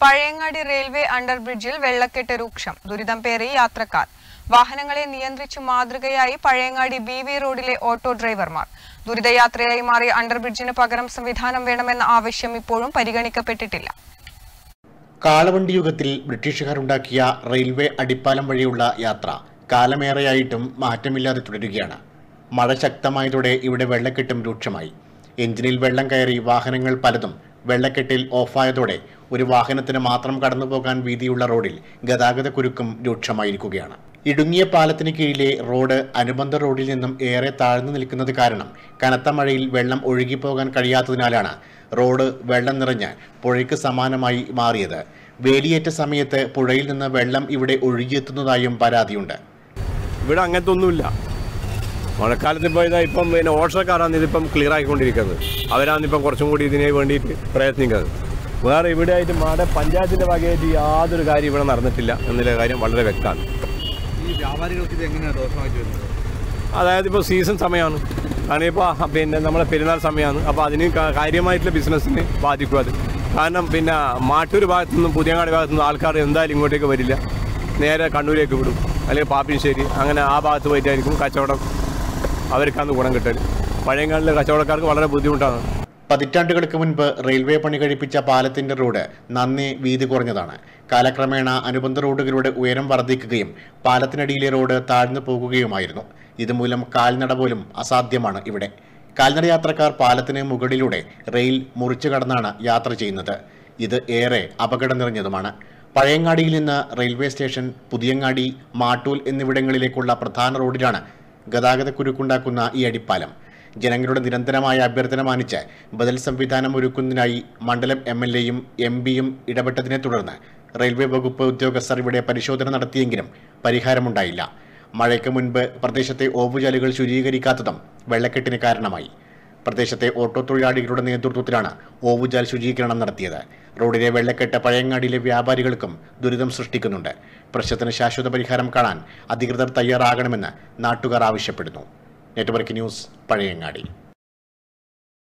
Pazhayangadi railway under ബ്രിഡ്ജിൽ വെള്ളക്കെട്ട് രൂക്ഷം ദുരിതം പേറി യാത്രക്കാർ വാഹനങ്ങളെ നിയന്ത്രിച്ചു മാതൃകയായി പഴയങ്ങാടി ബി വി റോഡിലെ ഓട്ടോ ഡ്രൈവർമാർ ദുരിതയാത്രയായി മാറിയ അണ്ടർ ബ്രിഡ്ജിന് പകരം സംവിധാനം വേണമെന്ന ആവശ്യം ഇപ്പോഴും പരിഗണിക്കപ്പെട്ടിട്ടില്ല കാളവണ്ടി യുഗത്തിൽ ബ്രിട്ടീഷുകാരുണ്ടാക്കിയ റെയിൽവേ അടിപ്പാലം വഴിയുള്ള യാത്ര കാലമേറെയായിട്ടും മാറ്റമില്ലാതെ തുടരുകയാണ് മഴ ശക്തമായതോടെ ഇവിടെ വെള്ളക്കെട്ടും രൂക്ഷമായി എഞ്ചിനിൽ വെള്ളം കയറി വാഹനങ്ങൾ പലതും വെള്ളക്കെട്ടിൽ ഓഫായതോടെ ഒരു വാഹനത്തിന് മാത്രം കടന്നുപോകാൻ വീതിയുള്ള റോഡിൽ ഗതാഗത കുരുക്കും രൂക്ഷമായിരിക്കുകയാണ് ഇടുങ്ങിയ പാലത്തിന് കീഴിലെ റോഡ് അനുബന്ധ റോഡിൽ നിന്നും ഏറെ താഴ്ന്നു നിൽക്കുന്നത് കാരണം കനത്ത മഴയിൽ വെള്ളം ഒഴുകിപ്പോകാൻ കഴിയാത്തതിനാലാണ് റോഡ് വെള്ളം നിറഞ്ഞ് പുഴയ്ക്ക് സമാനമായി മാറിയത് വേലിയേറ്റ സമയത്ത് പുഴയിൽ നിന്ന് വെള്ളം ഇവിടെ ഒഴുകിയെത്തുന്നതായും പരാതിയുണ്ട് ഇവിടെ അങ്ങനത്തെ ഒന്നുമില്ല മഴക്കാലത്ത് ഇപ്പോൾ ഇതാ ഇപ്പം പിന്നെ ഓട്ടോക്കാരാണ് ഇതിപ്പം ക്ലിയർ ആക്കിക്കൊണ്ടിരിക്കുന്നത് അവരാണ് ഇപ്പം കുറച്ചും കൂടി ഇതിനെ വേണ്ടിയിട്ട് പ്രയത്നിക്കുന്നത് വേറെ ഇവിടെ ആയിട്ട് മാടെ പഞ്ചായത്തിൻ്റെ വകയായിട്ട് യാതൊരു കാര്യം ഇവിടെ നടന്നിട്ടില്ല എന്നുള്ള കാര്യം വളരെ വ്യക്തമാണ് ഈ വ്യാപാരികൾക്ക് ഇത് എങ്ങനെയാണ് ദോഷമായിട്ട് വരുന്നത് അതായത് ഇപ്പോൾ സീസൺ സമയമാണ് കാരണം ഇപ്പോൾ പിന്നെ നമ്മളെ പെരുന്നാൾ സമയമാണ് അപ്പോൾ അതിന് കാ- കാര്യമായിട്ടുള്ള ബിസിനസ്സിന് ബാധിക്കും അത് കാരണം പിന്നെ മാട്ടൂർ ഭാഗത്തു നിന്നും പുതിയങ്ങാടി ഭാഗത്തു നിന്നും ആൾക്കാർ എന്തായാലും ഇങ്ങോട്ടേക്ക് വരില്ല നേരെ കണ്ണൂരേക്ക് വിടും അല്ലെങ്കിൽ പാപ്പിനിശ്ശേരി അങ്ങനെ ആ ഭാഗത്ത് പോയിട്ടായിരിക്കും കച്ചവടം അവർക്കാണ് ഗുണം കിട്ടൽ പഴയങ്ങാടിലെ കച്ചവടക്കാർക്ക് വളരെ ബുദ്ധിമുട്ടാണ് പതിറ്റാണ്ടുകൾക്ക് മുൻപ് റെയിൽവേ പണി കഴിപ്പിച്ച പാലത്തിന്റെ റോഡ് നന്നേ വീതി കുറഞ്ഞതാണ് കാലക്രമേണ അനുബന്ധ റോഡുകളുടെ ഉയരം വർദ്ധിക്കുകയും പാലത്തിനടിയിലെ റോഡ് താഴ്ന്നു പോകുകയുമായിരുന്നു ഇതുമൂലം കാൽനട പോലും അസാധ്യമാണ് ഇവിടെ കാൽനട യാത്രക്കാർ പാലത്തിന് മുകളിലൂടെ റെയിൽ മുറിച്ചു കടന്നാണ് യാത്ര ചെയ്യുന്നത് ഇത് ഏറെ അപകടം നിറഞ്ഞതുമാണ് പഴയങ്ങാടിയിൽ നിന്ന് റെയിൽവേ സ്റ്റേഷൻ പുതിയങ്ങാടി മാട്ടൂൽ എന്നിവിടങ്ങളിലേക്കുള്ള പ്രധാന റോഡിലാണ് ഗതാഗതക്കുരുക്കുണ്ടാക്കുന്ന ഈ അടിപ്പാലം ജനങ്ങളുടെ നിരന്തരമായ അഭ്യർത്ഥന മാനിച്ച് ബദൽ സംവിധാനം ഒരുക്കുന്നതിനായി മണ്ഡലം എം എൽ എയും എം പിയും ഇടപെട്ടതിനെ തുടർന്ന് റെയിൽവേ വകുപ്പ് ഉദ്യോഗസ്ഥർ ഇവിടെ പരിശോധന നടത്തിയെങ്കിലും പരിഹാരമുണ്ടായില്ല മഴയ്ക്ക് മുൻപ് പ്രദേശത്തെ ഓവുചാലുകൾ ശുചീകരിക്കാത്തതും വെള്ളക്കെട്ടിന് കാരണമായി പ്രദേശത്തെ ഓട്ടോ തൊഴിലാളികളുടെ നേതൃത്വത്തിലാണ് ഓവുചാൽ ശുചീകരണം നടത്തിയത് റോഡിലെ വെള്ളക്കെട്ട് പഴയങ്ങാടിയിലെ വ്യാപാരികൾക്കും ദുരിതം സൃഷ്ടിക്കുന്നുണ്ട് പ്രശ്നത്തിന് ശാശ്വത പരിഹാരം കാണാൻ അധികൃതർ തയ്യാറാകണമെന്ന് നാട്ടുകാർ ആവശ്യപ്പെടുന്നു നെറ്റ്വർക്ക് ന്യൂസ് പഴയങ്ങാടി